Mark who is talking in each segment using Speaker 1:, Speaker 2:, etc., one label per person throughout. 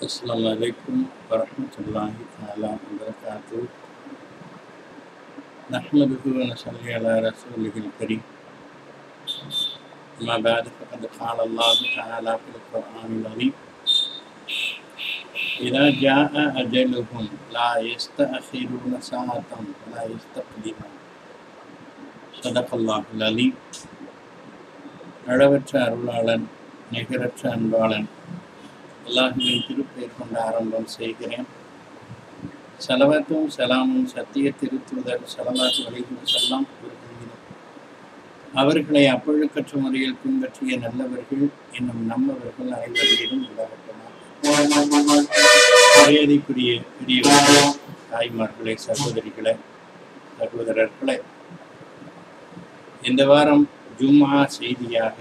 Speaker 1: السلام عليكم ورحمة الله تعالى وبركاته نحمده ونصلي على رسوله الكريم أما بعد فقد قال الله تعالى في القرآن العظيم إذا جاء أجلهم لا يستأخرون ساعة ولا يستقدمون صدق الله العليم அளவற்ற அருளாளன் நிகரற்ற அன்பாளன் அல்லாஹுவின் திருப்பெயர் கொண்டு ஆரம்பம் செய்கிறேன் செலவத்தும் செலாமும் சத்திய திருத்துவதர் செலவாத்து வழிகள் செல்லாம் கூறுகின்றனர் அவர்களை அப்பொழுக்கற்ற முறையில் பின்பற்றிய நல்லவர்கள் என்னும் நம்மவர்கள் அனைவரிலும் உலகட்டமாக மரியாதைக்குரிய பெரியவர்களே தாய்மார்களே சகோதரிகளே சகோதரர்களே இந்த வாரம் ஜும்மா செய்தியாக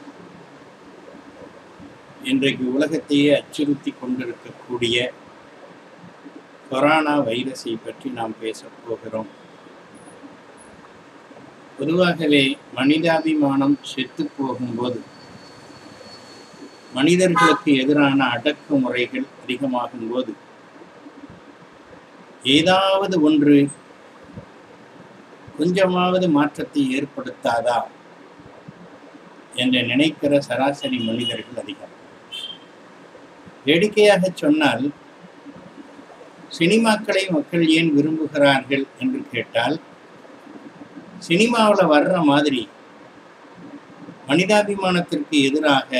Speaker 1: இன்றைக்கு உலகத்தையே அச்சுறுத்தி கொண்டிருக்கக்கூடிய கொரோனா வைரஸை பற்றி நாம் பேசப் போகிறோம் பொதுவாகவே மனிதாபிமானம் செத்து போகும்போது மனிதர்களுக்கு எதிரான அடக்குமுறைகள் அதிகமாகும் போது ஏதாவது ஒன்று கொஞ்சமாவது மாற்றத்தை ஏற்படுத்தாதா என்று நினைக்கிற சராசரி மனிதர்கள் அதிகம் வேடிக்கையாக சொன்னால் சினிமாக்களை மக்கள் ஏன் விரும்புகிறார்கள் என்று கேட்டால் சினிமாவில் வர்ற மாதிரி மனிதாபிமானத்திற்கு எதிராக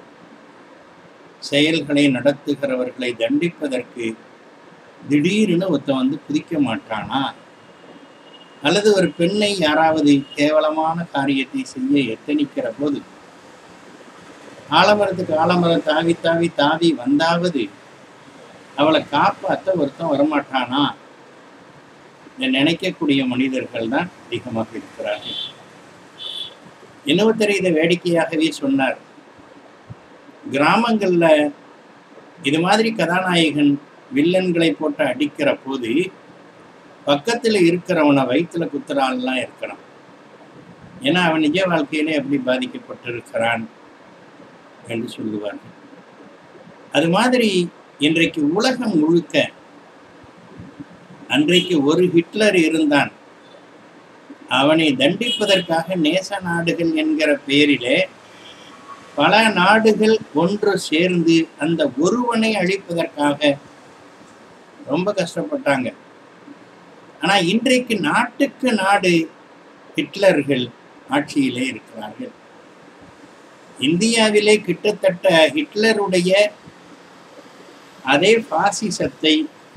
Speaker 1: செயல்களை நடத்துகிறவர்களை தண்டிப்பதற்கு திடீர்னு ஒருத்தன் வந்து குதிக்க மாட்டானா அல்லது ஒரு பெண்ணை யாராவது கேவலமான காரியத்தை செய்ய எத்தனிக்கிற போது ஆலமரத்துக்கு ஆலமரம் தாவி தாவி தாவி வந்தாவது அவளை காப்பாற்ற ஒருத்தன் வரமாட்டானா நினைக்கக்கூடிய மனிதர்கள் தான் அதிகமாக இருக்கிறார்கள் இன்னொருத்தர் இதை வேடிக்கையாகவே சொன்னார் கிராமங்கள்ல இது மாதிரி கதாநாயகன் வில்லன்களை போட்டு அடிக்கிற போது பக்கத்தில் இருக்கிறவனை வயிற்றுல குத்துறான்லாம் இருக்கிறான் ஏன்னா அவன் நிஜ வாழ்க்கையிலே எப்படி பாதிக்கப்பட்டிருக்கிறான் என்று சொல்லுவார்கள் அது மாதிரி இன்றைக்கு உலகம் முழுக்க அன்றைக்கு ஒரு ஹிட்லர் இருந்தான் அவனை தண்டிப்பதற்காக நேச நாடுகள் என்கிற பெயரிலே பல நாடுகள் ஒன்று சேர்ந்து அந்த ஒருவனை அழிப்பதற்காக ரொம்ப கஷ்டப்பட்டாங்க ஆனா இன்றைக்கு நாட்டுக்கு நாடு ஹிட்லர்கள் ஆட்சியிலே இருக்கிறார்கள் இந்தியாவிலே கிட்டத்தட்ட ஹிட்லருடைய அதே பாசிசத்தை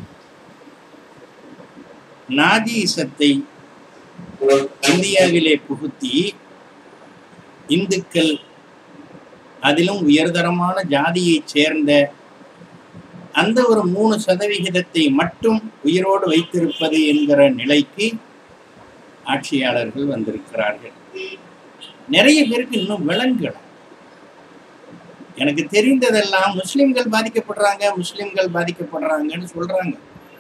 Speaker 1: நாஜிசத்தை இந்தியாவிலே புகுத்தி இந்துக்கள் அதிலும் உயர்தரமான ஜாதியைச் சேர்ந்த அந்த ஒரு மூணு சதவிகிதத்தை மட்டும் உயிரோடு வைத்திருப்பது என்கிற நிலைக்கு ஆட்சியாளர்கள் வந்திருக்கிறார்கள் நிறைய பேருக்கு இன்னும் விலங்குகள் எனக்கு தெரிந்ததெல்லாம் முஸ்லிம்கள் பாதிக்கப்படுறாங்க முஸ்லிம்கள் பாதிக்கப்படுறாங்கன்னு சொல்றாங்க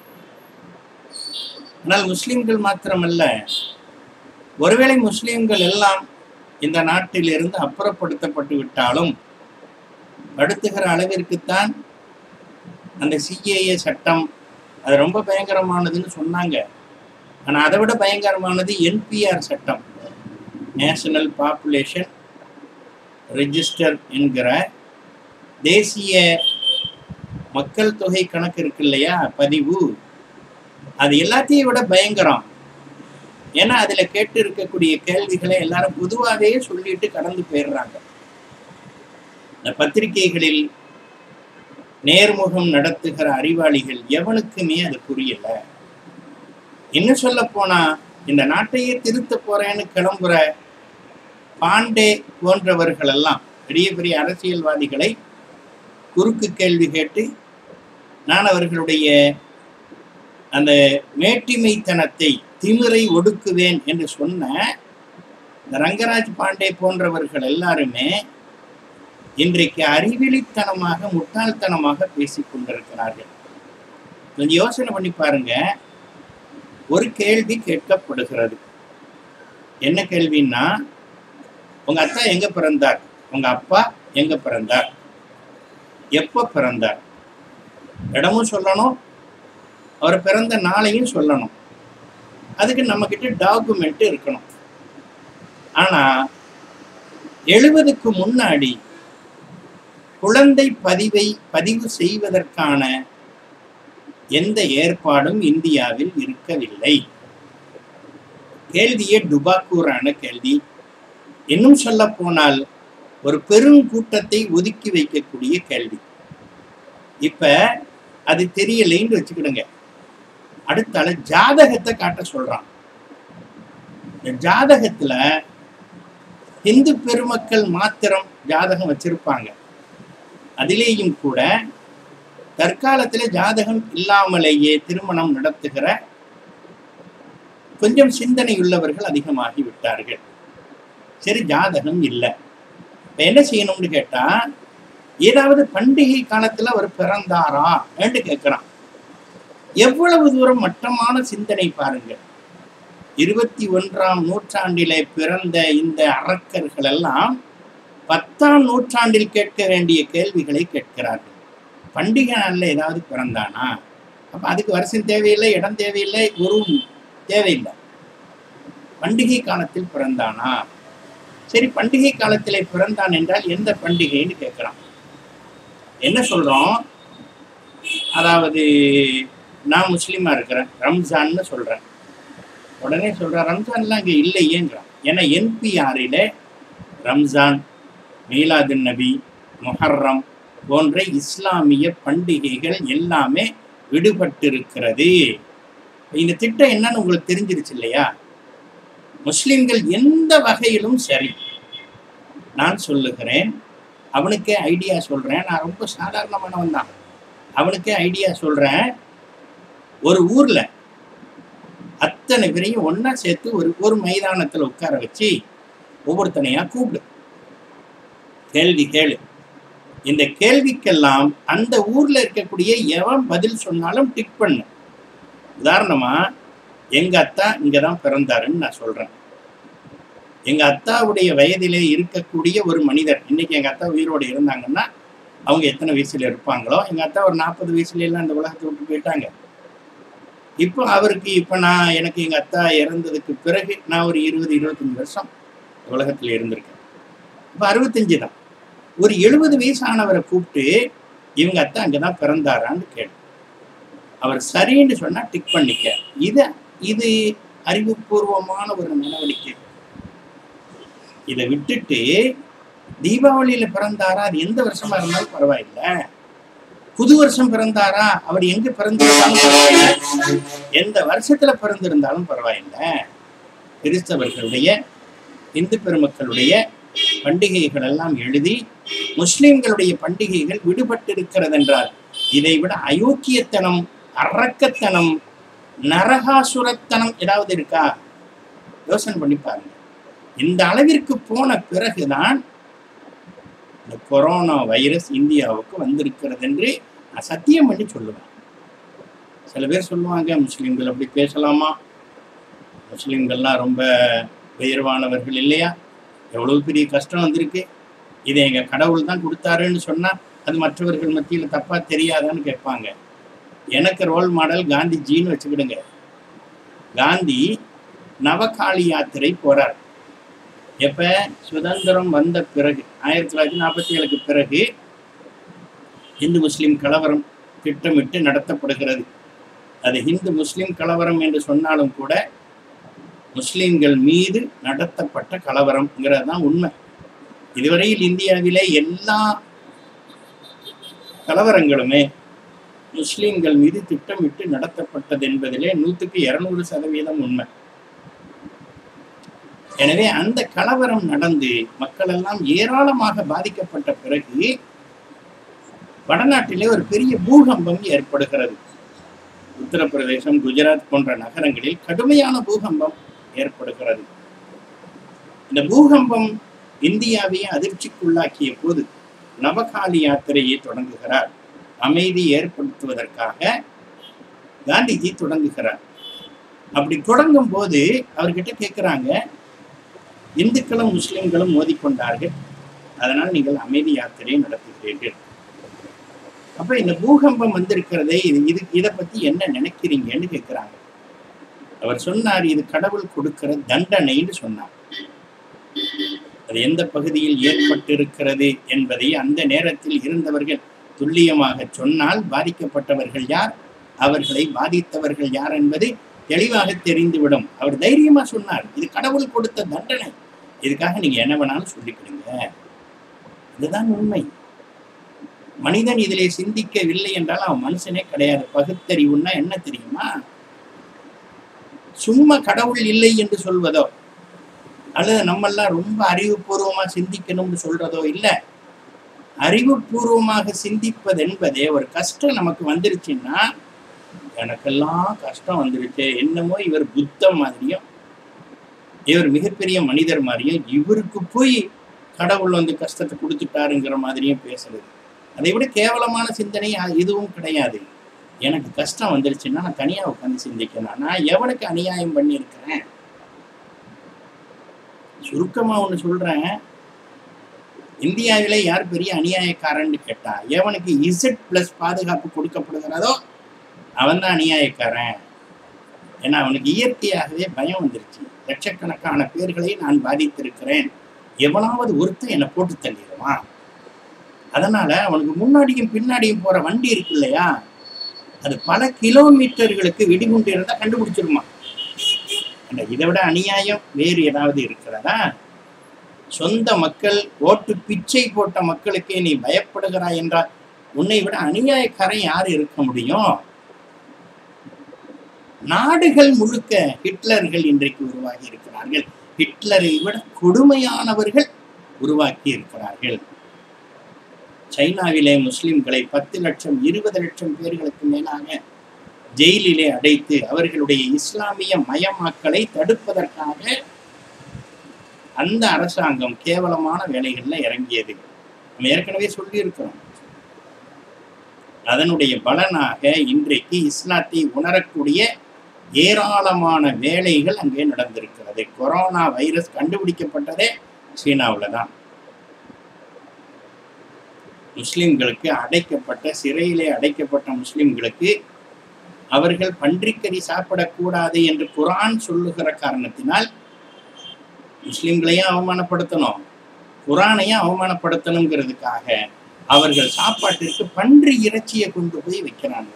Speaker 1: ஆனால் முஸ்லிம்கள் மாத்திரமல்ல ஒருவேளை முஸ்லிம்கள் எல்லாம் இந்த நாட்டிலிருந்து அப்புறப்படுத்தப்பட்டு விட்டாலும் படுத்துகிற அளவிற்குத்தான் அந்த சிஏஏ சட்டம் அது ரொம்ப பயங்கரமானதுன்னு சொன்னாங்க ஆனால் அதை விட பயங்கரமானது என்பிஆர் சட்டம் நேஷனல் பாப்புலேஷன் ரெஜிஸ்டர் என்கிற தேசிய மக்கள் தொகை கணக்கு இருக்கு இல்லையா பதிவு அது எல்லாத்தையும் விட பயங்கரம் ஏன்னா அதில் கேட்டு இருக்கக்கூடிய கேள்விகளை எல்லாரும் பொதுவாகவே சொல்லிட்டு கடந்து போயிடுறாங்க இந்த பத்திரிகைகளில் நேர்முகம் நடத்துகிற அறிவாளிகள் எவனுக்குமே அது புரியல இன்னும் சொல்ல போனா இந்த நாட்டையே திருத்த போறேன்னு கிளம்புற பாண்டே போன்றவர்கள் எல்லாம் பெரிய பெரிய அரசியல்வாதிகளை குறுக்கு கேள்வி கேட்டு நான் அவர்களுடைய அந்த மேட்டிமைத்தனத்தை திமிரை ஒடுக்குவேன் என்று சொன்ன இந்த ரங்கராஜ் பாண்டே போன்றவர்கள் எல்லாருமே இன்றைக்கு அறிவிலித்தனமாக முட்டாள்தனமாக பேசிக் கொண்டிருக்கிறார்கள் கொஞ்சம் யோசனை பண்ணி பாருங்க ஒரு கேள்வி கேட்கப்படுகிறது என்ன கேள்வின்னா உங்க அத்தா எங்க பிறந்தார் உங்க அப்பா எங்க பிறந்தார் எப்ப பிறந்தார் இடமும் சொல்லணும் அவர் பிறந்த நாளையும் சொல்லணும் அதுக்கு நம்ம கிட்ட டாக்குமெண்ட் இருக்கணும் ஆனா எழுபதுக்கு முன்னாடி குழந்தை பதிவை பதிவு செய்வதற்கான எந்த ஏற்பாடும் இந்தியாவில் இருக்கவில்லை கேள்வியே டுபாக்கூரான கேள்வி இன்னும் சொல்ல போனால் ஒரு பெருங்கூட்டத்தை ஒதுக்கி வைக்கக்கூடிய கேள்வி இப்ப அது தெரியலைன்னு வச்சுக்கிடுங்க அடுத்தால ஜாதகத்தை காட்ட சொல்றான் இந்த ஜாதகத்துல இந்து பெருமக்கள் மாத்திரம் ஜாதகம் வச்சிருப்பாங்க அதிலேயும் கூட தற்காலத்துல ஜாதகம் இல்லாமலேயே திருமணம் நடத்துகிற கொஞ்சம் சிந்தனை உள்ளவர்கள் அதிகமாகி விட்டார்கள் சரி ஜாதகம் இல்லை இப்ப என்ன செய்யணும்னு கேட்டா ஏதாவது பண்டிகை காலத்துல அவர் பிறந்தாரா என்று கேட்கிறான் எவ்வளவு தூரம் மட்டமான சிந்தனை பாருங்க இருபத்தி ஒன்றாம் நூற்றாண்டிலே பிறந்த இந்த அரக்கர்கள் எல்லாம் பத்தாம் நூற்றாண்டில் கேட்க வேண்டிய கேள்விகளை கேட்கிறார்கள் பண்டிகை நாளில் ஏதாவது பிறந்தானா அப்ப அதுக்கு வருஷம் தேவையில்லை இடம் தேவையில்லை குரு தேவையில்லை பண்டிகை காலத்தில் பிறந்தானா சரி பண்டிகை காலத்திலே பிறந்தான் என்றால் எந்த பண்டிகைன்னு கேட்கிறான் என்ன சொல்றோம் அதாவது நான் முஸ்லீமா இருக்கிறேன் ரம்ஜான்னு சொல்றேன் உடனே சொல்றேன் ரம்ஜான்லாம் இங்க இல்லையேங்கிறான் ஏன்னா என்பிஆரில ரம்ஜான் மீலாதுன் நபி முஹர்ரம் போன்ற இஸ்லாமிய பண்டிகைகள் எல்லாமே விடுபட்டிருக்கிறது இந்த திட்டம் என்னன்னு உங்களுக்கு தெரிஞ்சிருச்சு இல்லையா முஸ்லிம்கள் எந்த வகையிலும் சரி நான் சொல்லுகிறேன் அவனுக்கே ஐடியா சொல்றேன் நான் ரொம்ப சாதாரணமானவன் தான் அவனுக்கே ஐடியா சொல்றேன் ஒரு ஊர்ல அத்தனை பேரையும் ஒண்ணா சேர்த்து ஒரு ஒரு மைதானத்துல உட்கார வச்சு ஒவ்வொருத்தனையா கூப்பிடு கேள்வி கேளு இந்த கேள்விக்கெல்லாம் அந்த ஊர்ல இருக்கக்கூடிய எவன் பதில் சொன்னாலும் டிக் பண்ணு உதாரணமா எங்க அத்தா இங்கதான் பிறந்தாருன்னு நான் சொல்றேன் எங்க அத்தாவுடைய வயதிலே இருக்கக்கூடிய ஒரு மனிதர் இன்னைக்கு எங்க அத்தா உயிரோடு இருந்தாங்கன்னா அவங்க எத்தனை வயசுல இருப்பாங்களோ எங்க அத்தா ஒரு நாற்பது வயசுல எல்லாம் இந்த உலகத்தை விட்டு போயிட்டாங்க இப்போ அவருக்கு இப்போ நான் எனக்கு எங்க அத்தா இறந்ததுக்கு பிறகு நான் ஒரு இருபது இருபத்தஞ்சு வருஷம் உலகத்துல இருந்திருக்கேன் இப்போ அறுபத்தஞ்சு தான் ஒரு எழுபது வயசானவரை கூப்பிட்டு இவங்க அத்தா அங்கதான் பிறந்தாரான்னு கேட்டு அவர் சரின்னு சொன்னா டிக் பண்ணிக்க இது இது அறிவுபூர்வமான ஒரு நடவடிக்கை இதை விட்டுட்டு தீபாவளியில பிறந்தாரா அது எந்த வருஷமா இருந்தாலும் பரவாயில்ல புது வருஷம் பிறந்தாரா அவர் எங்க பிறந்திருந்தாலும் பரவாயில்ல எந்த வருஷத்துல பிறந்திருந்தாலும் பரவாயில்ல கிறிஸ்தவர்களுடைய இந்து பெருமக்களுடைய பண்டிகைகள் எல்லாம் எழுதி முஸ்லிம்களுடைய பண்டிகைகள் விடுபட்டிருக்கிறது என்றால் இதை விட அயோக்கியத்தனம் அரக்கத்தனம் நரகாசுரத்தனம் ஏதாவது இருக்கா யோசனை பண்ணி பாருங்க இந்த அளவிற்கு போன பிறகுதான் இந்த கொரோனா வைரஸ் இந்தியாவுக்கு வந்திருக்கிறது என்று நான் சத்தியம் பண்ணி சொல்லுவேன் சில பேர் சொல்லுவாங்க முஸ்லிம்கள் அப்படி பேசலாமா முஸ்லிம்கள்லாம் ரொம்ப உயர்வானவர்கள் இல்லையா எவ்வளவு பெரிய கஷ்டம் வந்திருக்கு இதை எங்க கடவுள் தான் கொடுத்தாருன்னு சொன்னா அது மற்றவர்கள் மத்தியில தப்பா தெரியாதான்னு கேட்பாங்க எனக்கு ரோல் மாடல் காந்திஜின்னு வச்சுக்கிடுங்க காந்தி நவகாளி யாத்திரை போறார் எப்ப சுதந்திரம் வந்த பிறகு ஆயிரத்தி தொள்ளாயிரத்தி நாற்பத்தி ஏழுக்கு பிறகு இந்து முஸ்லிம் கலவரம் திட்டமிட்டு நடத்தப்படுகிறது அது இந்து முஸ்லிம் கலவரம் என்று சொன்னாலும் கூட முஸ்லிம்கள் மீது நடத்தப்பட்ட கலவரம்ங்கிறது தான் உண்மை இதுவரையில் இந்தியாவிலே எல்லா கலவரங்களுமே முஸ்லிம்கள் மீது திட்டமிட்டு நடத்தப்பட்டது என்பதிலே நூற்றுக்கு இருநூறு சதவீதம் உண்மை எனவே அந்த கலவரம் நடந்து மக்கள் எல்லாம் ஏராளமாக பாதிக்கப்பட்ட பிறகு வடநாட்டிலே ஒரு பெரிய பூகம்பம் ஏற்படுகிறது உத்தரப்பிரதேசம் குஜராத் போன்ற நகரங்களில் கடுமையான பூகம்பம் ஏற்படுகிறது இந்த பூகம்பம் இந்தியாவையே அதிர்ச்சிக்குள்ளாக்கிய போது நவகாலி யாத்திரையை தொடங்குகிறார் அமைதி ஏற்படுத்துவதற்காக காந்திஜி தொடங்குகிறார் அப்படி தொடங்கும் போது அவர்கிட்ட கேட்குறாங்க இந்துக்களும் முஸ்லிம்களும் மோதிக்கொண்டார்கள் அதனால் நீங்கள் அமைதி யாத்திரையை நடத்துகிறீர்கள் அப்ப இந்த பூகம்பம் வந்திருக்கிறதே இது இது இதை பத்தி என்ன நினைக்கிறீங்கன்னு கேட்கிறாங்க அவர் சொன்னார் இது கடவுள் கொடுக்கிற தண்டனைன்னு சொன்னார் அது எந்த பகுதியில் ஏற்பட்டிருக்கிறது என்பதை அந்த நேரத்தில் இருந்தவர்கள் துல்லியமாக சொன்னால் பாதிக்கப்பட்டவர்கள் யார் அவர்களை பாதித்தவர்கள் யார் என்பது தெளிவாக தெரிந்துவிடும் அவர் தைரியமா சொன்னார் இது கடவுள் கொடுத்த தண்டனை இதுக்காக நீங்க என்ன வேணாலும் சொல்லிக்கிடுங்க இதுதான் உண்மை மனிதன் இதிலே சிந்திக்கவில்லை என்றால் அவன் மனுஷனே கிடையாது பகுத்தறிவுன்னா என்ன தெரியுமா சும்மா கடவுள் இல்லை என்று சொல்வதோ அல்லது நம்மெல்லாம் ரொம்ப அறிவுபூர்வமா சிந்திக்கணும்னு சொல்றதோ இல்ல அறிவுபூர்வமாக சிந்திப்பது என்பதே ஒரு கஷ்டம் நமக்கு வந்துருச்சுன்னா எனக்கெல்லாம் கஷ்டம் வந்துருச்சு என்னமோ இவர் புத்தம் மாதிரியும் இவர் மிகப்பெரிய மனிதர் மாதிரியும் இவருக்கு போய் கடவுள் வந்து கஷ்டத்தை கொடுத்துட்டாருங்கிற மாதிரியும் பேசுறது அதை விட கேவலமான சிந்தனை அ- எதுவும் கிடையாது எனக்கு கஷ்டம் வந்துருச்சுன்னா நான் தனியா உட்காந்து சிந்திக்கணும் நான் எவனுக்கு அநியாயம் பண்ணியிருக்கிறேன் சுருக்கமா ஒண்ணு சொல்றேன் இந்தியாவிலே யார் பெரிய அநியாயக்காரன்னு கேட்டா எவனுக்கு இசட் பிளஸ் பாதுகாப்பு கொடுக்கப்படுகிறதோ அவன் தான் அநியாயக்காரன் ஏன்னா அவனுக்கு இயற்கையாகவே பயம் வந்துருச்சு லட்சக்கணக்கான பேர்களை நான் பாதித்திருக்கிறேன் எவனாவது ஒருத்தன் என்னை போட்டு தள்ளிடுவான் அதனால அவனுக்கு முன்னாடியும் பின்னாடியும் போற வண்டி இருக்கு இல்லையா அது பல கிலோமீட்டர்களுக்கு வெடிகுண்டு இருந்தா கண்டுபிடிச்சிருமா அந்த இதை விட அநியாயம் வேறு ஏதாவது இருக்கிறதா சொந்த மக்கள் ஓட்டு பிச்சை போட்ட மக்களுக்கே நீ பயப்படுகிறாய் என்றால் உன்னை விட அநியாயக்காரன் யார் இருக்க முடியும் நாடுகள் முழுக்க ஹிட்லர்கள் இன்றைக்கு உருவாகி இருக்கிறார்கள் ஹிட்லரை விட கொடுமையானவர்கள் உருவாக்கி இருக்கிறார்கள் சைனாவிலே முஸ்லிம்களை பத்து லட்சம் இருபது லட்சம் பேர்களுக்கு மேலாக ஜெயிலிலே அடைத்து அவர்களுடைய இஸ்லாமிய மயமாக்கலை தடுப்பதற்காக அந்த அரசாங்கம் கேவலமான வேலைகள்ல இறங்கியது நம்ம ஏற்கனவே சொல்லியிருக்கிறோம் அதனுடைய பலனாக இன்றைக்கு இஸ்லாத்தை உணரக்கூடிய ஏராளமான வேலைகள் அங்கே நடந்திருக்கிறது கொரோனா வைரஸ் கண்டுபிடிக்கப்பட்டதே சீனாவில் தான் முஸ்லிம்களுக்கு அடைக்கப்பட்ட சிறையிலே அடைக்கப்பட்ட முஸ்லிம்களுக்கு அவர்கள் பன்றிக்கறி சாப்பிடக்கூடாது என்று குரான் சொல்லுகிற காரணத்தினால் முஸ்லிம்களையும் அவமானப்படுத்தணும் குரானையும் அவமானப்படுத்தணுங்கிறதுக்காக அவர்கள் சாப்பாட்டிற்கு பன்றி இறைச்சியை கொண்டு போய் வைக்கிறாங்க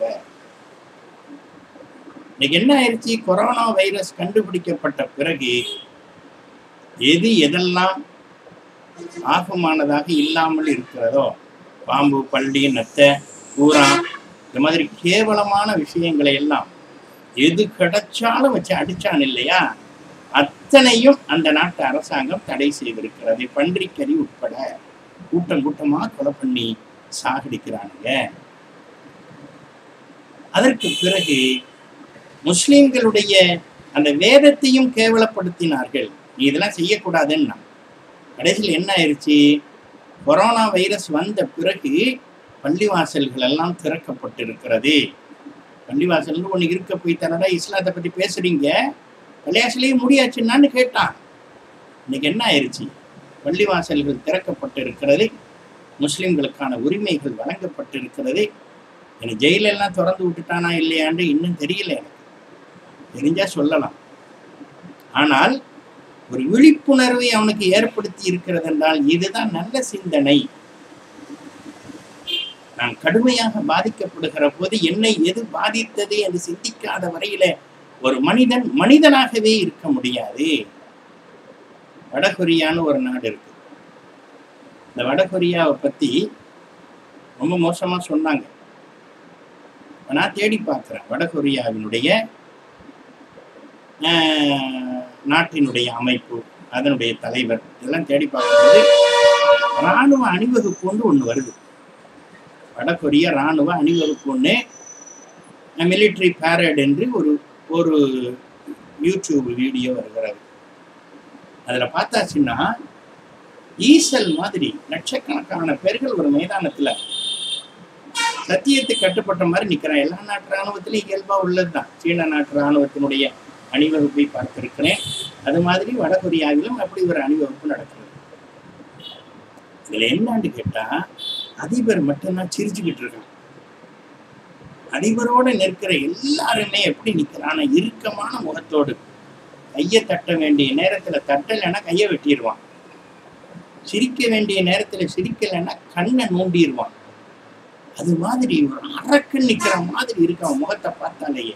Speaker 1: இன்னைக்கு என்ன ஆயிடுச்சு கொரோனா வைரஸ் கண்டுபிடிக்கப்பட்ட பிறகு எது எதெல்லாம் ஆகமானதாக இல்லாமல் இருக்கிறதோ பாம்பு பள்ளி நத்தை பூரா இந்த மாதிரி கேவலமான விஷயங்களை எல்லாம் எது கிடைச்சாலும் வச்சு அடிச்சான் இல்லையா அத்தனையும் அந்த நாட்டு அரசாங்கம் தடை செய்திருக்கிறது பன்றிக்கறி உட்பட கூட்டம் கூட்டமா கொலை பண்ணி சாகடிக்கிறானுங்க அதற்கு பிறகு முஸ்லிம்களுடைய அந்த வேதத்தையும் கேவலப்படுத்தினார்கள் நீ இதெல்லாம் செய்யக்கூடாதுன்னா கடைசியில் என்ன ஆயிடுச்சு கொரோனா வைரஸ் வந்த பிறகு பள்ளிவாசல்கள் எல்லாம் திறக்கப்பட்டிருக்கிறது பள்ளிவாசல்னு ஒன்று இருக்க போய் தரடா இஸ்லாத்தை பற்றி பேசுறீங்க பள்ளிவாசலே முடியாச்சுன்னான்னு கேட்டான் இன்னைக்கு என்ன ஆயிடுச்சு பள்ளிவாசல்கள் திறக்கப்பட்டிருக்கிறது முஸ்லிம்களுக்கான உரிமைகள் வழங்கப்பட்டிருக்கிறது எனக்கு ஜெயிலெல்லாம் திறந்து விட்டுட்டானா இல்லையான்னு இன்னும் தெரியல எனக்கு தெரிஞ்சா சொல்லலாம் ஆனால் ஒரு விழிப்புணர்வை அவனுக்கு ஏற்படுத்தி இருக்கிறது என்றால் இதுதான் நல்ல சிந்தனை நான் கடுமையாக பாதிக்கப்படுகிற போது என்னை எது பாதித்தது என்று சிந்திக்காத வரையில ஒரு மனிதன் மனிதனாகவே இருக்க முடியாது வடகொரியான்னு ஒரு நாடு இருக்கு இந்த வடகொரியாவை பத்தி ரொம்ப மோசமா சொன்னாங்க இப்ப நான் தேடி பார்க்கிறேன் வடகொரியாவினுடைய ஆஹ், நாட்டினுடைய அமைப்பு அதனுடைய தலைவர் இதெல்லாம் தேடி பார்க்கும்போது இராணுவ அணிவகுப்பு ஒன்று ஒன்று வருது வடகொரிய இராணுவ அணிவகுப்பு ஒன்று மிலிட்ரி பேரட் என்று ஒரு ஒரு யூடியூப் வீடியோ வருகிறது அதில் பார்த்தாச்சுன்னா ஈசல் மாதிரி லட்சக்கணக்கான பேர்கள் ஒரு மைதானத்துல சத்தியத்துக்கு கட்டுப்பட்ட மாதிரி நிக்கிறான் எல்லா நாட்டு ராணுவத்திலும் இயல்பா உள்ளதுதான் சீன நாட்டு ராணுவத்தினுடைய அணிவகுப்பை பார்த்திருக்கிறேன் அது மாதிரி வடகொரியாவிலும் அப்படி ஒரு அணிவகுப்பு நடக்கிறது இதுல என்னன்னு கேட்டா அதிபர் மட்டும்தான் சிரிச்சுக்கிட்டு இருக்கான் அதிபரோட நிற்கிற எல்லாருமே எப்படி நிக்கிறான இறுக்கமான முகத்தோடு கையை தட்ட வேண்டிய நேரத்துல தட்டலைன்னா கையை வெட்டிடுவான் சிரிக்க வேண்டிய நேரத்துல சிரிக்கலைன்னா கண்ணை நோண்டிடுவான் அது மாதிரி ஒரு அரக்கு நிக்கிற மாதிரி இருக்கு அவன் முகத்தை பார்த்தாலேயே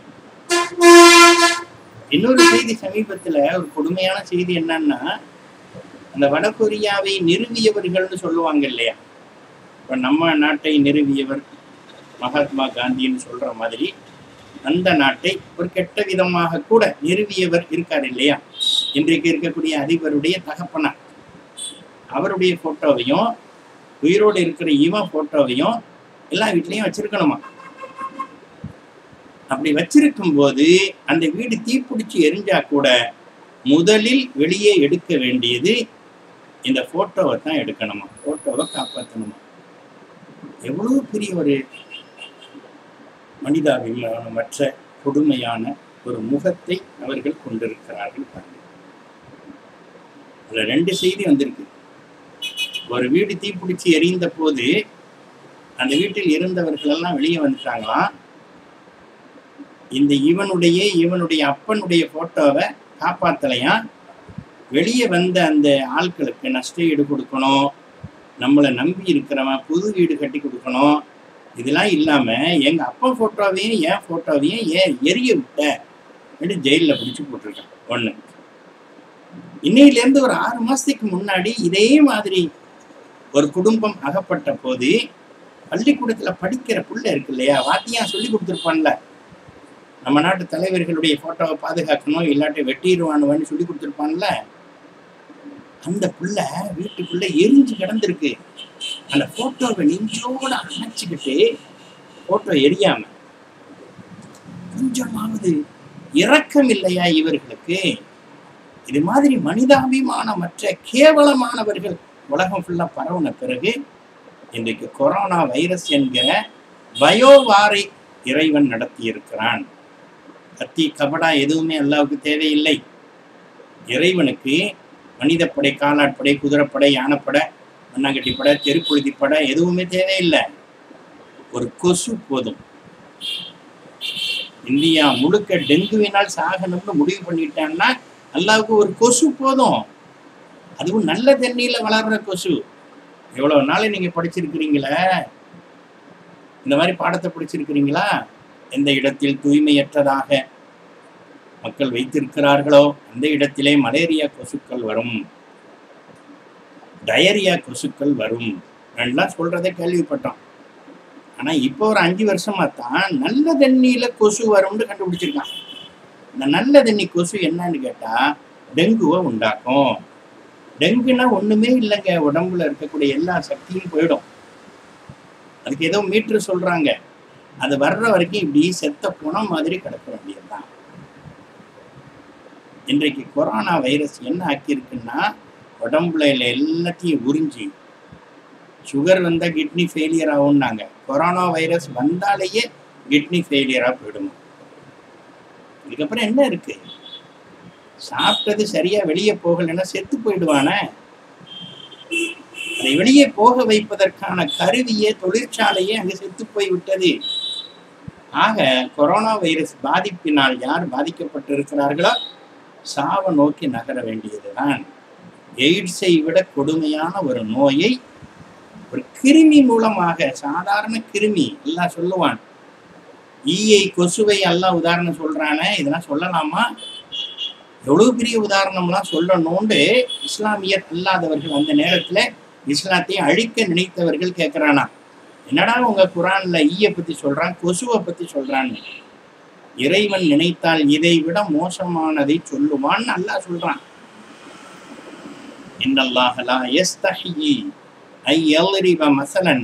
Speaker 1: இன்னொரு செய்தி சமீபத்துல ஒரு கொடுமையான செய்தி என்னன்னா அந்த வடகொரியாவை நிறுவியவர்கள்னு சொல்லுவாங்க இல்லையா இப்ப நம்ம நாட்டை நிறுவியவர் மகாத்மா காந்தின்னு சொல்ற மாதிரி அந்த நாட்டை ஒரு கெட்ட விதமாக கூட நிறுவியவர் இருக்கார் இல்லையா இன்றைக்கு இருக்கக்கூடிய அதிபருடைய தகப்பனார் அவருடைய போட்டோவையும் உயிரோடு இருக்கிற இவன் போட்டோவையும் எல்லா வீட்லயும் வச்சிருக்கணுமா அப்படி வச்சிருக்கும் போது அந்த வீடு தீப்பிடிச்சு எரிஞ்சா கூட முதலில் வெளியே எடுக்க வேண்டியது இந்த போட்டோவை தான் எடுக்கணுமா போட்டோவை காப்பாற்றணுமா எவ்வளவு பெரிய ஒரு மனிதாபிமானமற்ற கொடுமையான ஒரு முகத்தை அவர்கள் கொண்டிருக்கிறார்கள் பாருங்க அதுல ரெண்டு செய்தி வந்திருக்கு ஒரு வீடு தீப்பிடிச்சு எரிந்த போது அந்த வீட்டில் இருந்தவர்கள் எல்லாம் வெளியே வந்துட்டாங்களாம் இந்த இவனுடைய இவனுடைய அப்பனுடைய போட்டோவை காப்பாத்தலையா வெளியே வந்த அந்த ஆட்களுக்கு நஷ்ட ஈடு கொடுக்கணும் நம்மளை நம்பி இருக்கிறவன் புது வீடு கட்டி கொடுக்கணும் இதெல்லாம் இல்லாம எங்க அப்பா போட்டோவையும் என் போட்டோவையும் ஏன் எரிய விட்ட அப்படின்னு ஜெயிலில் பிடிச்சு போட்டிருக்கான் ஒண்ணு இன்னையில இருந்து ஒரு ஆறு மாசத்துக்கு முன்னாடி இதே மாதிரி ஒரு குடும்பம் அகப்பட்ட போது பள்ளிக்கூடத்துல படிக்கிற புள்ள இருக்கு இல்லையா வாத்தியா சொல்லி கொடுத்துருப்பான்ல நம்ம நாட்டு தலைவர்களுடைய போட்டோவை பாதுகாக்கணும் இல்லாட்டி வெட்டிடுவானுவான்னு சொல்லி கொடுத்துருப்பான்ல அந்த புள்ள வீட்டுக்குள்ள எரிஞ்சு கிடந்திருக்கு அந்த போட்டோவை நெஞ்சோட அணைச்சிக்கிட்டு போட்டோ எரியாம கொஞ்சமாவது இரக்கம் இல்லையா இவர்களுக்கு இது மாதிரி மனிதாபிமானமற்ற கேவலமானவர்கள் உலகம் ஃபுல்லா பரவுன பிறகு இன்றைக்கு கொரோனா வைரஸ் என்கிற பயோவாரை இறைவன் நடத்தியிருக்கிறான் கத்தி கபடா எதுவுமே அல்லாவுக்கு தேவையில்லை இறைவனுக்கு மனிதப்படை காலாட்படை குதிரைப்படை யானைப்படை மண்ணாங்கட்டி படை தெருப்புழுதி படை எதுவுமே தேவையில்லை ஒரு கொசு போதும் இந்தியா முழுக்க டெங்குவினால் சாகணும்னு முடிவு பண்ணிட்டான்னா அல்லாவுக்கு ஒரு கொசு போதும் அதுவும் நல்ல தண்ணியில வளர்ற கொசு எவ்வளவு நாள் நீங்க படிச்சிருக்கிறீங்களே இந்த மாதிரி பாடத்தை படிச்சிருக்கிறீங்களா எந்த இடத்தில் தூய்மையற்றதாக மக்கள் வைத்திருக்கிறார்களோ அந்த இடத்திலே மலேரியா கொசுக்கள் வரும் டயரியா கொசுக்கள் வரும் எல்லாம் சொல்றதை கேள்விப்பட்டோம் ஆனா இப்போ ஒரு அஞ்சு வருஷமா தான் நல்ல தண்ணியில கொசு வரும்னு கண்டுபிடிச்சிருக்கான் இந்த நல்ல தண்ணி கொசு என்னன்னு கேட்டா டெங்குவை உண்டாக்கும் டெங்குனா ஒண்ணுமே இல்லைங்க உடம்புல இருக்கக்கூடிய எல்லா சக்தியும் போயிடும் அதுக்கு ஏதோ மீட்டர் சொல்றாங்க அது வர்ற வரைக்கும் இப்படி செத்த புணம் மாதிரி கிடக்க வேண்டியதுதான் இன்றைக்கு கொரோனா வைரஸ் என்ன ஆக்கியிருக்குன்னா உடம்புல எல்லாத்தையும் உறிஞ்சி சுகர் வந்தா கிட்னி ஃபெயிலியர் ஆகும்னாங்க கொரோனா வைரஸ் வந்தாலேயே கிட்னி ஃபெயிலியரா போயிடுமா இதுக்கப்புறம் என்ன இருக்கு சாப்பிட்டது சரியா வெளியே போகலைன்னா செத்து போயிடுவானே அதை வெளியே போக வைப்பதற்கான கருவியே தொழிற்சாலையே அங்கு செத்து போய் விட்டது ஆக கொரோனா வைரஸ் பாதிப்பினால் யார் பாதிக்கப்பட்டிருக்கிறார்களோ சாவ நோக்கி நகர வேண்டியதுதான் எய்ட்ஸை விட கொடுமையான ஒரு நோயை ஒரு கிருமி மூலமாக சாதாரண கிருமி எல்லாம் சொல்லுவான் ஈயை கொசுவை எல்லாம் உதாரணம் சொல்றானே இதெல்லாம் சொல்லலாமா எவ்வளவு பெரிய உதாரணம்லாம் சொல்லணும்னு இஸ்லாமியர் அல்லாதவர்கள் அந்த நேரத்துல இஸ்லாத்தையும் அழிக்க நினைத்தவர்கள் கேட்கிறானா என்னடா உங்க குரான்ல ஈய பத்தி சொல்றான் கொசுவை பத்தி சொல்றான்னு இறைவன் நினைத்தால் இதை விட மோசமானதை சொல்லுவான்னு அல்லாஹ் சொல்றான் இன்னல்லாஹ லா யஸ்தஹி ஐ யல்ரிப மஸலன்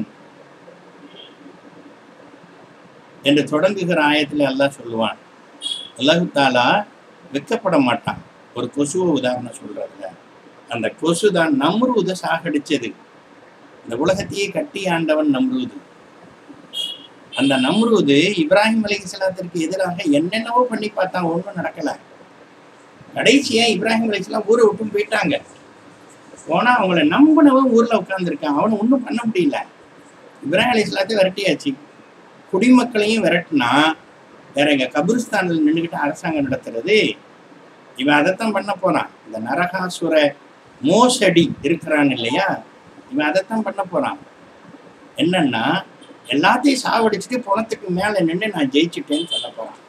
Speaker 1: என்று தொடங்குகிற ஆயத்துல அல்லாஹ் சொல்லுவான் அல்லாஹு தாலா வெக்கப்பட மாட்டான் ஒரு கொசுவை உதாரணம் சொல்றதுல அந்த கொசு தான் நம்ரூத சாகடிச்சது இந்த உலகத்தையே கட்டி ஆண்டவன் நம்ரூது அந்த நம்ரூது இப்ராஹிம் அலைஹிஸ்ஸலாத்திற்கு எதிராக என்னென்னவோ பண்ணி பார்த்தான் ஒன்றும் நடக்கல கடைசியா இப்ராஹிம் அலைஹிஸ்ஸலாம் ஊரை விட்டும் போயிட்டாங்க போனா அவங்கள நம்பினவன் ஊர்ல உட்கார்ந்துருக்கான் அவனை ஒன்றும் பண்ண முடியல இப்ராஹிம் அலைஹிஸ்ஸலாத்தை விரட்டியாச்சு குடிமக்களையும் விரட்டினா வேற எங்க கபிரிஸ்தானில் நின்றுக்கிட்டு அரசாங்கம் நடத்துறது இவன் அதைத்தான் பண்ண போறான் இந்த நரகாசுர மோசடி இருக்கிறான் இல்லையா இவன் அதைத்தான் பண்ண போறான் என்னன்னா எல்லாத்தையும் சாவடிச்சுட்டு பணத்துக்கு மேல நின்று நான் ஜெயிச்சுட்டேன்னு சொல்ல போறான்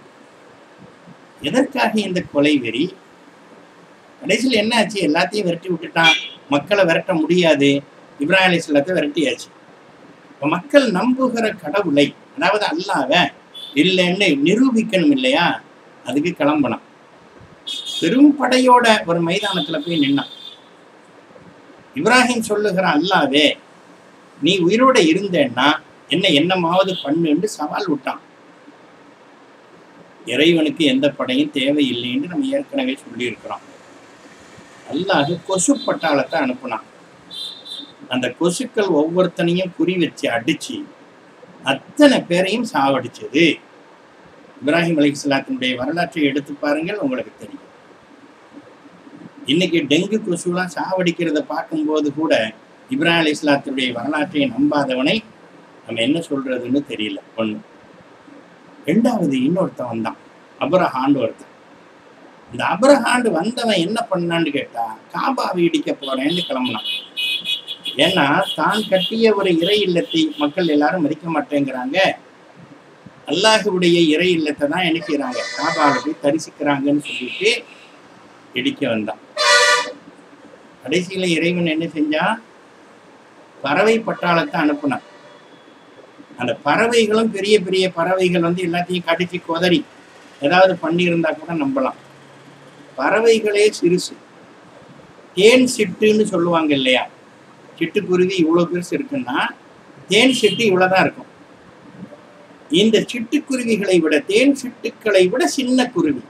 Speaker 1: எதற்காக இந்த கொலை வெறி கடைசியில் என்ன ஆச்சு எல்லாத்தையும் விரட்டி விட்டுட்டான் மக்களை விரட்ட முடியாது இப்ராஹிம் அலிஸ்லாத்தை விரட்டியாச்சு இப்ப மக்கள் நம்புகிற கடவுளை அதாவது அல்லாவ இல்லைன்னு நிரூபிக்கணும் இல்லையா அதுக்கு கிளம்பணும் பெரும் படையோட ஒரு மைதானத்துல போய் நின்னான் இப்ராஹிம் சொல்லுகிற அல்லாவே நீ உயிரோட இருந்தேன்னா என்ன என்னமாவது பண்ணுன்னு சவால் விட்டான் இறைவனுக்கு எந்த படையும் தேவையில்லைன்னு நம்ம ஏற்கனவே சொல்லியிருக்கிறோம் அல்லாஹ் கொசு பட்டாளத்தை அனுப்புனான் அந்த கொசுக்கள் ஒவ்வொருத்தனையும் குறி வச்சு அடிச்சு அத்தனை பேரையும் சாவடிச்சது இப்ராஹிம் அலிஸ்லாத்தினுடைய வரலாற்றை எடுத்து பாருங்கள் உங்களுக்கு தெரியும் இன்னைக்கு டெங்கு கொசுலாம் சாவடிக்கிறத பார்க்கும்போது கூட இப்ராஹிம் அலி இஸ்லாத்துடைய வரலாற்றை நம்பாதவனை நம்ம என்ன சொல்றதுன்னு தெரியல ஒண்ணு ரெண்டாவது இன்னொருத்தன் வந்தான் அபரஹாண்டு ஒருத்தன் இந்த அபரஹாண்டு வந்தவன் என்ன பண்ணான்னு கேட்டா காபாவை இடிக்க போறேன்னு கிளம்புனான் ஏன்னா தான் கட்டிய ஒரு இறை இல்லத்தை மக்கள் எல்லாரும் மதிக்க மாட்டேங்கிறாங்க அல்லாஹுடைய இறை இல்லத்தை தான் நினைக்கிறாங்க காபால போய் தரிசிக்கிறாங்கன்னு சொல்லிட்டு இடிக்க வந்தான் கடைசியில இறைவன் என்ன செஞ்சான் பறவை பட்டாளத்தை அனுப்புனான் அந்த பறவைகளும் பெரிய பெரிய பறவைகள் வந்து எல்லாத்தையும் கடிச்சு கொதறி ஏதாவது பண்ணியிருந்தா கூட நம்பலாம் பறவைகளே சிறுசு தேன் சிட்டுன்னு சொல்லுவாங்க இல்லையா சிட்டுக்குருவி இவ்வளோ பெருசு இருக்குன்னா தேன் சிட்டு இவ்வளோதான் இருக்கும் இந்த சிட்டுக்குருவிகளை விட தேன் சிட்டுக்களை விட சின்ன குருவி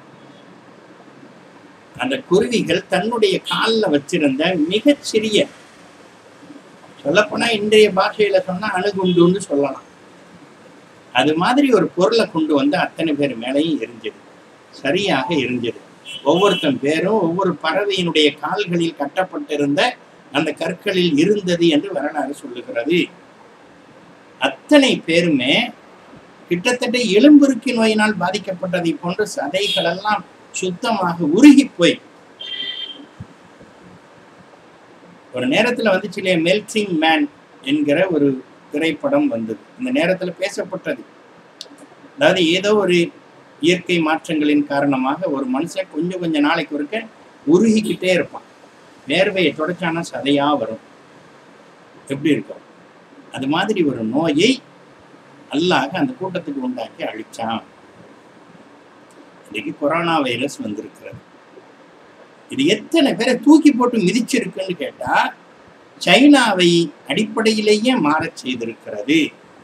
Speaker 1: அந்த குருவிகள் தன்னுடைய காலில் வச்சிருந்த மிகச்சிறிய சொல்லப்போனா இன்றைய பாஷையில சொன்னா அணுகுண்டுன்னு சொல்லலாம் அது மாதிரி ஒரு பொருளை கொண்டு வந்து அத்தனை பேர் மேலேயும் எரிஞ்சது சரியாக எரிஞ்சது ஒவ்வொருத்தன் பேரும் ஒவ்வொரு பறவையினுடைய கால்களில் கட்டப்பட்டிருந்த அந்த கற்களில் இருந்தது என்று வரலாறு சொல்லுகிறது அத்தனை பேருமே கிட்டத்தட்ட எலும்புருக்கி நோயினால் பாதிக்கப்பட்டதை போன்ற சதைகள் எல்லாம் சுத்தமாக உருகி போய் ஒரு நேரத்துல வந்துச்சு இல்லையா மெல்டிங் மேன் என்கிற ஒரு திரைப்படம் வந்தது இந்த நேரத்துல பேசப்பட்டது அதாவது ஏதோ ஒரு இயற்கை மாற்றங்களின் காரணமாக ஒரு மனுஷன் கொஞ்சம் கொஞ்ச நாளைக்கு ஒருக்க உருகிக்கிட்டே இருப்பான் வேர்வையை தொடச்சானா சதையா வரும் எப்படி இருக்கும் அது மாதிரி ஒரு நோயை அல்லாஹ் அந்த கூட்டத்துக்கு உண்டாக்கி அழிச்சான் இன்னைக்கு கொரோனா வைரஸ் வந்திருக்கிறது இது எத்தனை பேரை தூக்கி போட்டு மிதிச்சிருக்குன்னு கேட்டா சைனாவை அடிப்படையிலேயே மாறச் செய்திருக்கிறது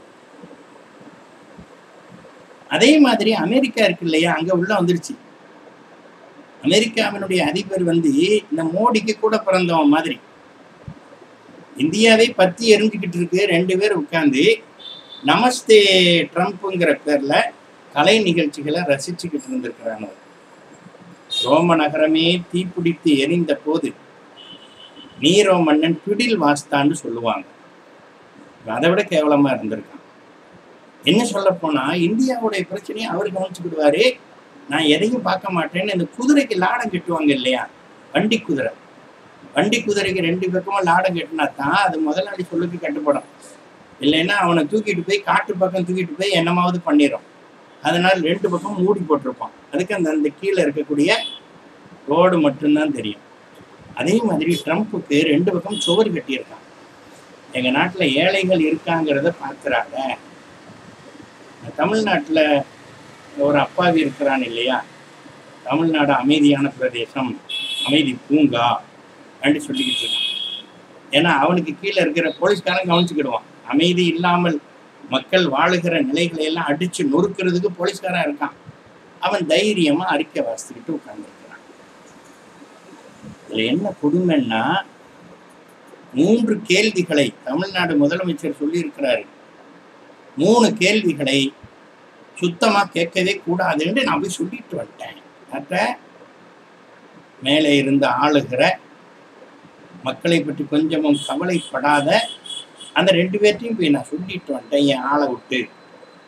Speaker 1: அதே மாதிரி அமெரிக்கா இருக்கு இல்லையா அங்க உள்ள வந்துருச்சு அமெரிக்காவினுடைய அதிபர் வந்து இந்த மோடிக்கு கூட பிறந்தவன் மாதிரி இந்தியாவை பத்தி எரிஞ்சுக்கிட்டு இருக்கு ரெண்டு பேர் உட்கார்ந்து நமஸ்தே ட்ரம்ப்புங்கிற பேர்ல கலை நிகழ்ச்சிகளை ரசிச்சுக்கிட்டு இருந்திருக்கிறானு ரோம நகரமே தீப்பிடித்து எரிந்த போது நீரோ மன்னன் பிடில் வாஸ்தான்னு சொல்லுவாங்க அதை விட கேவலமா இருந்திருக்கான் என்ன சொல்ல போனா இந்தியாவுடைய பிரச்சனையை அவர் கவனிச்சுக்கிடுவாரு நான் எதையும் பார்க்க மாட்டேன்னு இந்த குதிரைக்கு லாடம் கட்டுவாங்க இல்லையா வண்டி குதிரை வண்டி குதிரைக்கு ரெண்டு பக்கமும் லாடம் கட்டினா தான் அது முதலாளி சொல்லுக்கு கட்டுப்படும் இல்லைன்னா அவனை தூக்கிட்டு போய் காட்டு பக்கம் தூக்கிட்டு போய் என்னமாவது பண்ணிடும் அதனால ரெண்டு பக்கம் மூடி போட்டிருப்பான் அதுக்கு அந்த அந்த கீழே இருக்கக்கூடிய ரோடு மட்டும்தான் தெரியும் அதே மாதிரி ட்ரம்ப்புக்கு ரெண்டு பக்கம் சுவர் கட்டியிருக்கான் எங்க நாட்டுல ஏழைகள் இருக்காங்கிறத பார்க்குறாங்க தமிழ்நாட்டுல ஒரு அப்பாவி இருக்கிறான் இல்லையா தமிழ்நாடு அமைதியான பிரதேசம் அமைதி பூங்கா அப்படின்னு சொல்லிக்கிட்டு இருக்கான் ஏன்னா அவனுக்கு கீழே இருக்கிற போலீஸ்காரன் கவனிச்சுக்கிடுவான் அமைதி இல்லாமல் மக்கள் வாழுகிற நிலைகளை எல்லாம் அடிச்சு நொறுக்கிறதுக்கு போலீஸ்காரன் இருக்கான் அவன் தைரியமா அறிக்கை வாசித்துக்கிட்டு உட்கார்ந்துருக்கிறான் இதுல என்ன கொடுமைன்னா மூன்று கேள்விகளை தமிழ்நாடு முதலமைச்சர் சொல்லியிருக்கிறாரு மூணு கேள்விகளை சுத்தமா கேட்கவே கூடாதுன்னு நான் போய் சொல்லிட்டு வந்துட்டேன் மற்ற மேலே இருந்து ஆளுகிற மக்களை பற்றி கொஞ்சமும் கவலைப்படாத அந்த ரெண்டு பேர்ட்டையும் போய் நான் சொல்லிட்டு வந்துட்டேன் என் ஆளை விட்டு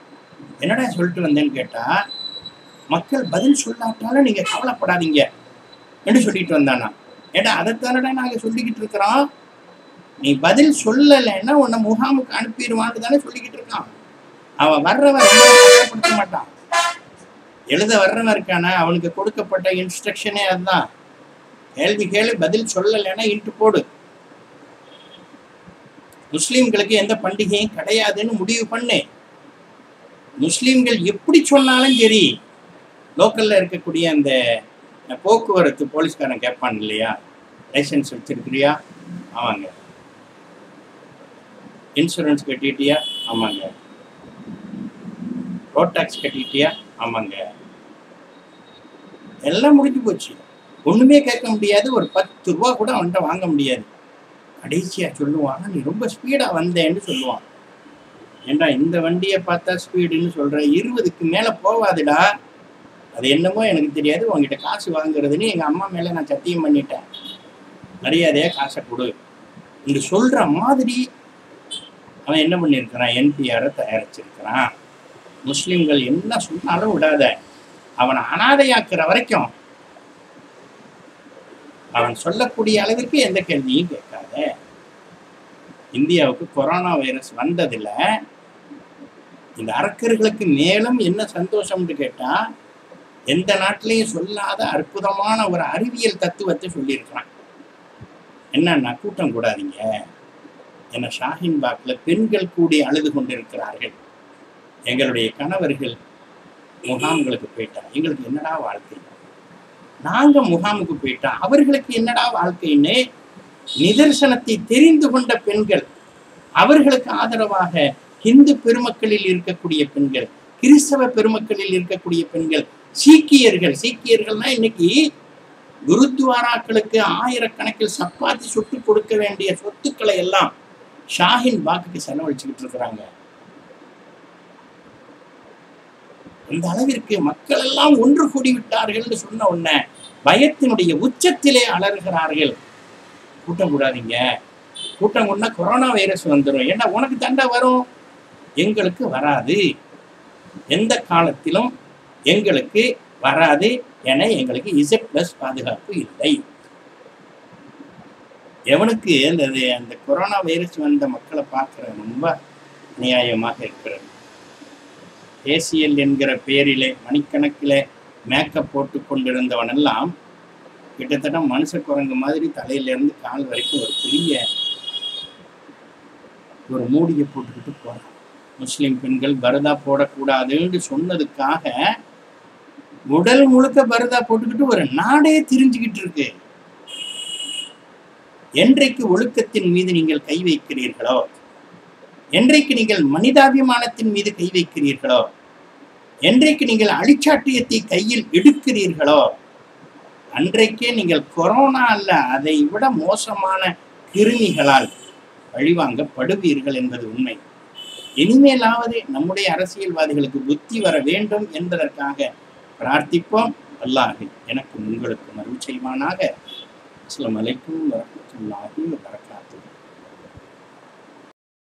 Speaker 1: என்னடா சொல்லிட்டு வந்தேன்னு கேட்டா மக்கள் பதில் சொல்லாட்டாலும் நீங்க கவலைப்படாதீங்க என்று சொல்லிட்டு வந்தானா ஏடா அதைத்தானடா நாங்க சொல்லிக்கிட்டு இருக்கிறோம் நீ பதில் சொல்லலைன்னா உன்னை முகாமுக்கு அனுப்பிடுவான்னு தானே சொல்லிக்கிட்டு இருக்கான் அவன் வர்றவன் ரொம்ப கஷ்டப்படுத்த மாட்டான் எழுத வர்றவன் இருக்கானா அவனுக்கு கொடுக்கப்பட்ட இன்ஸ்ட்ரக்ஷனே அதுதான் கேள்வி கேள்வி பதில் சொல்லலைன்னா இன்ட்டு போடு முஸ்லிம்களுக்கு எந்த பண்டிகையும் கிடையாதுன்னு முடிவு பண்ணு முஸ்லிம்கள் எப்படி சொன்னாலும் சரி லோக்கல்ல இருக்கக்கூடிய அந்த போக்குவரத்து போலீஸ்காரன் கேட்பான் இல்லையா லைசன்ஸ் வச்சிருக்கிறியா ஆமாங்க இன்சூரன்ஸ் கட்டிட்டியா ஆமாங்க ரோட் டாக்ஸ் கட்டிட்டியா ஆமாங்க எல்லாம் முடிஞ்சு போச்சு ஒண்ணுமே கேட்க முடியாது ஒரு பத்து ரூபா கூட அவன்கிட்ட வாங்க முடியாது கடைசியா சொல்லுவான் நீ ரொம்ப ஸ்பீடா வந்தேன்னு சொல்லுவான் ஏண்டா இந்த வண்டியை பார்த்தா ஸ்பீடுன்னு சொல்ற இருபதுக்கு மேல போவாதுடா அது என்னமோ எனக்கு தெரியாது உங்ககிட்ட காசு வாங்குறதுன்னு எங்க அம்மா மேல நான் சத்தியம் பண்ணிட்டேன் மரியாதையா காசை கொடு இங்க சொல்ற மாதிரி அவன் என்ன பண்ணியிருக்கிறான் என்பிஆரை தயாரிச்சிருக்கிறான் முஸ்லிம்கள் என்ன சொன்னாலும் விடாத அவனை அனாதையாக்குற வரைக்கும் அவன் சொல்லக்கூடிய அளவிற்கு எந்த கேள்வியும் கேட்காத இந்தியாவுக்கு கொரோனா வைரஸ் வந்ததுல இந்த அரக்கர்களுக்கு மேலும் என்ன சந்தோஷம்னு கேட்டா எந்த நாட்டிலையும் சொல்லாத அற்புதமான ஒரு அறிவியல் தத்துவத்தை சொல்லியிருக்கிறான் என்னன்னா கூட்டம் கூடாதீங்க என ஷாஹின் பாக்ல பெண்கள் கூடி அழுது கொண்டிருக்கிறார்கள் எங்களுடைய கணவர்கள் முகாம்களுக்கு போயிட்டா எங்களுக்கு என்னடா வாழ்க்கை நாங்க முகாமுக்கு போயிட்டா அவர்களுக்கு என்னடா வாழ்க்கைன்னு நிதர்சனத்தை தெரிந்து கொண்ட பெண்கள் அவர்களுக்கு ஆதரவாக இந்து பெருமக்களில் இருக்கக்கூடிய பெண்கள் கிறிஸ்தவ பெருமக்களில் இருக்கக்கூடிய பெண்கள் சீக்கியர்கள் சீக்கியர்கள்னா இன்னைக்கு குருத்வாராக்களுக்கு ஆயிரக்கணக்கில் சப்பாத்தி சுட்டு கொடுக்க வேண்டிய சொத்துக்களை எல்லாம் ஷாஹின் பாக்குக்கு செலவழிச்சுக்கிட்டு இருக்கிறாங்க இந்த அளவிற்கு மக்கள் எல்லாம் ஒன்று கூடி விட்டார்கள் சொன்ன உடனே பயத்தினுடைய உச்சத்திலே அலறுகிறார்கள் கூட்டம் கூடாதீங்க கூட்டம் கொண்டா கொரோனா வைரஸ் வந்துடும் ஏன்னா உனக்கு தண்டை வரும் எங்களுக்கு வராது எந்த காலத்திலும் எங்களுக்கு வராது என எங்களுக்கு இசட் பிளஸ் பாதுகாப்பு இல்லை எவனுக்கு அந்த அந்த கொரோனா வைரஸ் வந்த மக்களை பார்க்கிற ரொம்ப நியாயமாக இருக்கிறது ஏசிஎல் என்கிற பேரிலே மணிக்கணக்கில் மேக்கப் போட்டு கொண்டிருந்தவன் எல்லாம் கிட்டத்தட்ட மனுஷ குரங்கு மாதிரி தலையிலேருந்து கால் வரைக்கும் ஒரு பெரிய ஒரு மூடியை போட்டுக்கிட்டு போறான் முஸ்லிம் பெண்கள் பரதா போடக்கூடாதுன்னு சொன்னதுக்காக உடல் முழுக்க பரதா போட்டுக்கிட்டு ஒரு நாடே திரிஞ்சுக்கிட்டு இருக்கு என்றைக்கு ஒழுக்கத்தின் மீது நீங்கள் கை வைக்கிறீர்களோ என்றைக்கு நீங்கள் மனிதாபிமானத்தின் மீது கை வைக்கிறீர்களோ என்றைக்கு நீங்கள் அழிச்சாட்டியத்தை கையில் எடுக்கிறீர்களோ அன்றைக்கே நீங்கள் கொரோனா அல்ல அதை விட மோசமான கிருமிகளால் பழிவாங்கப்படுவீர்கள் என்பது உண்மை இனிமேலாவது நம்முடைய அரசியல்வாதிகளுக்கு புத்தி வர வேண்டும் என்பதற்காக பிரார்த்திப்போம் அல்லாஹ் எனக்கு உங்களுக்கு மறுவு செய்வானாக அஸ்லாம் அலைக்கும் வரமத்துல்லாஹி வரகாத்து